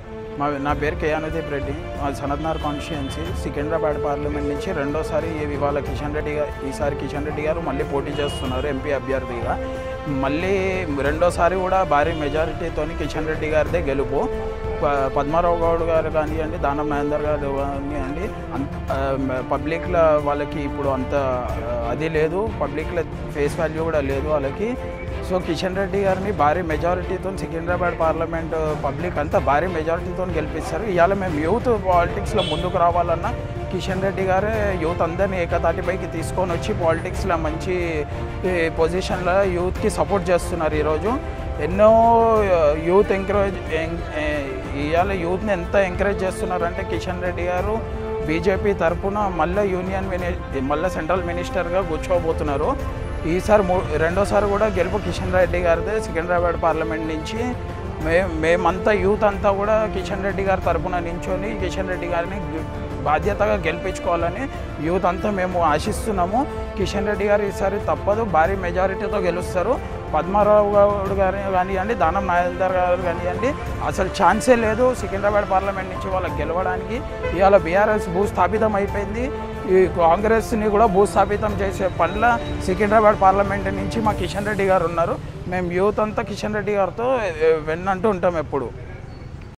మా నా పేరు కే అనుదీప్ రెడ్డి మా సనత్నార్ కాన్స్టిట్యున్సీ సికింద్రాబాద్ పార్లమెంట్ నుంచి రెండోసారి ఇవాళ కిషన్ రెడ్డి గారు ఈసారి కిషన్ రెడ్డి గారు మళ్ళీ పోటీ చేస్తున్నారు ఎంపీ అభ్యర్థిగా మళ్ళీ రెండోసారి కూడా భారీ మెజారిటీతో కిషన్ రెడ్డి గారిదే గెలుపు ప- పద్మారావు గౌడ్ గారు కానివ్వండి దానం మహేందర్ గారు కానివ్వండి అంత పబ్లిక్లో వాళ్ళకి ఇప్పుడు అంత ఆ, అది లేదు పబ్లిక్లో ఫేస్ వాల్యూ కూడా లేదు వాళ్ళకి సో కిషన్ రెడ్డి గారిని భారీ మెజారిటీతో సికింద్రాబాద్ పార్లమెంట్ పబ్లిక్ అంతా భారీ మెజారిటీతో గెలిపిస్తారు ఇవాళ మేము యూత్ పాలిటిక్స్లో ముందుకు రావాలన్నా కిషన్ రెడ్డి గారే యూత్ అందరినీ ఏకతాటిపైకి తీసుకొని వచ్చి పాలిటిక్స్లో మంచి ఈ, పొజిషన్లో యూత్కి సపోర్ట్ చేస్తున్నారు ఈరోజు ఎన్నో యూత్ ఎంకరేజ్ ఇవాళ యూత్ని ఎంత ఎంకరేజ్ చేస్తున్నారంటే కిషన్ రెడ్డి గారు బీజేపీ తరపున మళ్ళీ యూనియన్ మిని మళ్ళీ సెంట్రల్ మినిస్టర్గా కూర్చోబోతున్నారు ఈసారి మూ రెండోసారి కూడా గెలుపు కిషన్ రెడ్డి గారిదే సికింద్రాబాద్ పార్లమెంట్ నుంచి మే మేమంతా యూత్ అంతా కూడా కిషన్ రెడ్డి గారి తరపున నించొని కిషన్ రెడ్డి గారిని గె- బాధ్యతగా గెలిపించుకోవాలని యూత్ అంతా మేము ఆశిస్తున్నాము కిషన్ రెడ్డి గారు ఈసారి తప్పదు భారీ మెజారిటీతో గెలుస్తారు పద్మారావు గౌడ్ గారు కానివ్వండి దానం నాగేందర్ గారు కానివ్వండి అసలు ఛాన్సే లేదు సికింద్రాబాద్ పార్లమెంట్ నుంచి వాళ్ళకి గెలవడానికి ఇవాళ బీఆర్ఎస్ భూస్థాపితం అయిపోయింది ఈ కాంగ్రెస్ని కూడా భూస్థాపితం చేసే పనుల సికింద్రాబాద్ పార్లమెంట్ నుంచి మా కిషన్ రెడ్డి గారు ఉన్నారు మేము యూత్ అంతా కిషన్ రెడ్డి గారితో ఏ, వెన్నంటూ ఉంటాం ఎప్పుడు